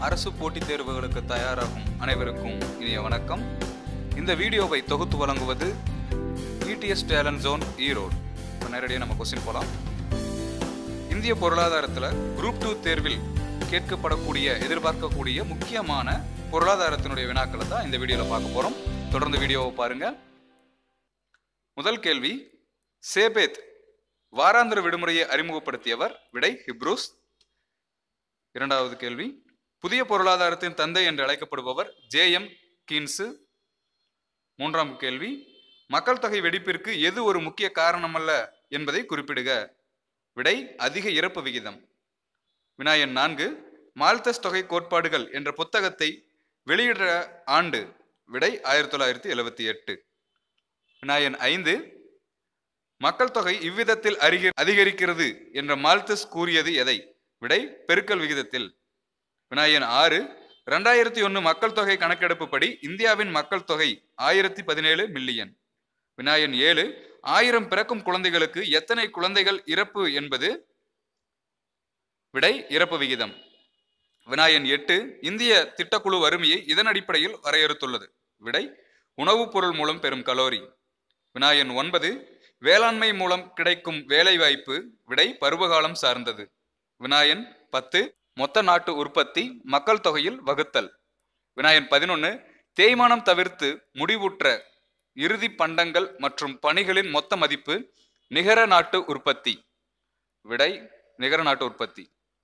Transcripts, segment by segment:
அரசு போட்டித் தேர்வுகளுக்கு தயாராகும் அனைவருக்கும் இனிய வணக்கம் இந்த வீடியோவை தொகுத்து வழங்குவது இடிஎஸ் டேலண்ட் ஜோன் ஈரோடு இப்போ நேரடியாக நம்ம கொஸ்டின் போகலாம் இந்திய பொருளாதாரத்தில் குரூப் டூ தேர்வில் கேட்கப்படக்கூடிய எதிர்பார்க்கக்கூடிய முக்கியமான பொருளாதாரத்தினுடைய வினாக்களை தான் இந்த வீடியோவில் பார்க்க போகிறோம் தொடர்ந்து வீடியோவை பாருங்க முதல் கேள்வி சேபேத் வாராந்திர விடுமுறையை அறிமுகப்படுத்தியவர் விடை ஹிப்ரூஸ் இரண்டாவது கேள்வி புதிய பொருளாதாரத்தின் தந்தை என்று அழைக்கப்படுபவர் ஜே எம் கீன்ஸு மூன்றாம் கேள்வி மக்கள் தொகை வெடிப்பிற்கு எது ஒரு முக்கிய காரணமல்ல என்பதை குறிப்பிடுக விடை அதிக இறப்பு விகிதம் வினாயன் நான்கு மால்தஸ் தொகை கோட்பாடுகள் என்ற புத்தகத்தை வெளியிடுற ஆண்டு விடை ஆயிரத்தி தொள்ளாயிரத்தி எழுவத்தி எட்டு வினாயன் ஐந்து மக்கள் தொகை இவ்விதத்தில் அறிக அதிகரிக்கிறது என்ற மால்தஸ் கூறியது எதை விடை பெருக்கல் விகிதத்தில் வினாயன் ஆறு ரெண்டாயிரத்தி ஒன்று மக்கள் தொகை கணக்கெடுப்புப்படி இந்தியாவின் மக்கள் தொகை ஆயிரத்தி பதினேழு மில்லியன் வினாயன் ஏழு ஆயிரம் பிறக்கும் குழந்தைகளுக்கு எத்தனை குழந்தைகள் இறப்பு என்பது விடை இறப்பு விகிதம் வினாயன் எட்டு இந்திய திட்டக்குழு வறுமையை இதன் அடிப்படையில் வரையறுத்துள்ளது விடை உணவுப் பொருள் மூலம் பெறும் கலோரி வினாயன் ஒன்பது வேளாண்மை மூலம் கிடைக்கும் வேலைவாய்ப்பு விடை பருவகாலம் சார்ந்தது வினாயன் பத்து மொத்த நாட்டு உற்பத்தி மக்கள் தொகையில் வகுத்தல் வினாயன் பதினொன்று தேய்மானம் தவிர்த்து முடிவுற்ற இறுதி பண்டங்கள் மற்றும் பணிகளின் மொத்த மதிப்பு நிகர நாட்டு உற்பத்தி விடை நிகர நாட்டு உற்பத்தி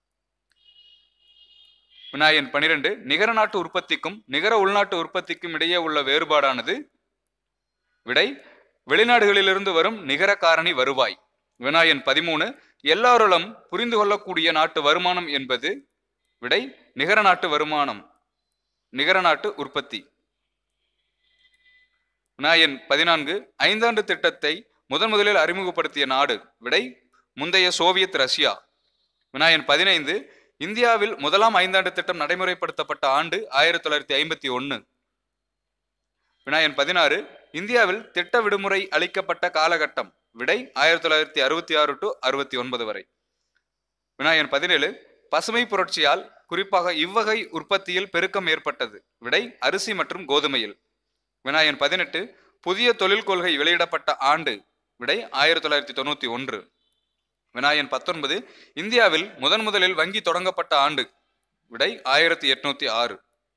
வினாயன் பனிரெண்டு நிகர நாட்டு உற்பத்திக்கும் நிகர உள்நாட்டு உற்பத்திக்கும் இடையே உள்ள வேறுபாடானது விடை வெளிநாடுகளிலிருந்து வரும் நிகர காரணி வருவாய் வினாயன் பதிமூணு எல்லாருளும் புரிந்து கொள்ளக்கூடிய நாட்டு வருமானம் என்பது விடை நிகர நாட்டு வருமானம் நிகர நாட்டு உற்பத்தி வினாயன் பதினான்கு ஐந்தாண்டு திட்டத்தை முதன் முதலில் அறிமுகப்படுத்திய நாடு விடை முந்தைய சோவியத் ரஷ்யா வினாயன் பதினைந்து இந்தியாவில் முதலாம் ஐந்தாண்டு திட்டம் நடைமுறைப்படுத்தப்பட்ட ஆண்டு ஆயிரத்தி தொள்ளாயிரத்தி ஐம்பத்தி ஒன்று வினாயன் பதினாறு இந்தியாவில் திட்ட விடுமுறை அளிக்கப்பட்ட காலகட்டம் விடை ஆயிரத்தி தொள்ளாயிரத்தி அறுபத்தி ஆறு டு அறுபத்தி ஒன்பது வரை வினாயன் பதினேழு பசுமை புரட்சியால் குறிப்பாக இவ்வகை உற்பத்தியில் பெருக்கம் ஏற்பட்டது விடை அரிசி மற்றும் கோதுமையில் வினாயன் பதினெட்டு புதிய தொழில் கொள்கை வெளியிடப்பட்ட ஆண்டு விடை ஆயிரத்தி தொள்ளாயிரத்தி தொண்ணூத்தி ஒன்று வினாயன் பத்தொன்பது இந்தியாவில் முதன் முதலில் வங்கி தொடங்கப்பட்ட ஆண்டு விடை ஆயிரத்தி எட்நூத்தி ஆறு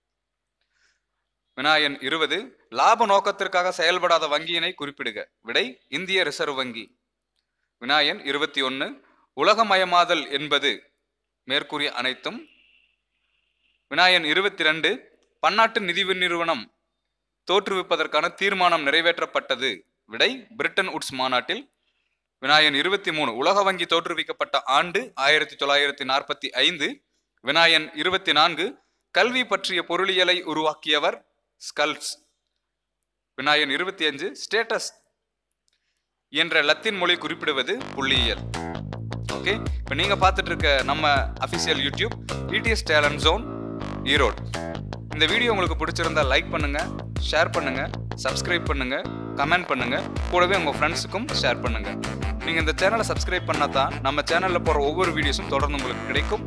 வினாயன் இருபது லாப நோக்கத்திற்காக செயல்படாத வங்கியினை குறிப்பிடுக விடை இந்திய ரிசர்வ் வங்கி வினாயன் இருபத்தி ஒன்று உலகமயமாதல் என்பது மேற்கூறிய அனைத்தும் வினாயன் இருபத்தி ரெண்டு பன்னாட்டு நிதி நிறுவனம் தோற்றுவிப்பதற்கான தீர்மானம் நிறைவேற்றப்பட்டது விடை பிரிட்டன் உட்ஸ் மாநாட்டில் வினாயன் இருபத்தி மூணு உலக வங்கி தோற்றுவிக்கப்பட்ட ஆண்டு ஆயிரத்தி தொள்ளாயிரத்தி நாற்பத்தி ஐந்து வினாயன் இருபத்தி நான்கு கல்வி பற்றிய பொருளியலை உருவாக்கியவர் ஸ்கல்ஸ் வினாயன் இருபத்தி அஞ்சு ஸ்டேட்டஸ் என்ற லத்தீன் மொழி குறிப்பிடுவது புள்ளியியல் ஓகே இப்போ நீங்கள் பார்த்துட்டு இருக்க நம்ம official YouTube ETS talent zone Erode இந்த வீடியோ உங்களுக்கு பிடிச்சிருந்தா லைக் பண்ணுங்க ஷேர் பண்ணுங்க சப்ஸ்கிரைப் பண்ணுங்க கமெண்ட் பண்ணுங்க கூடவே உங்க ஃப்ரெண்ட்ஸுக்கும் ஷேர் பண்ணுங்க நீங்க இந்த சேனலை சப்ஸ்கிரைப் பண்ணா தான் நம்ம சேனல்ல போற ஒவ்வொரு வீடியோஸும் தொடர்ந்து உங்களுக்கு கிடைக்கும்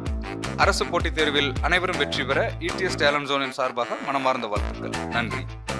அரசு போட்டித் தேர்வில் அனைவரும் வெற்றி பெற இடிஎஸ் டேலண்ட் ஜோனின் சார்பாக மனமார்ந்த வாழ்த்துக்கள் நன்றி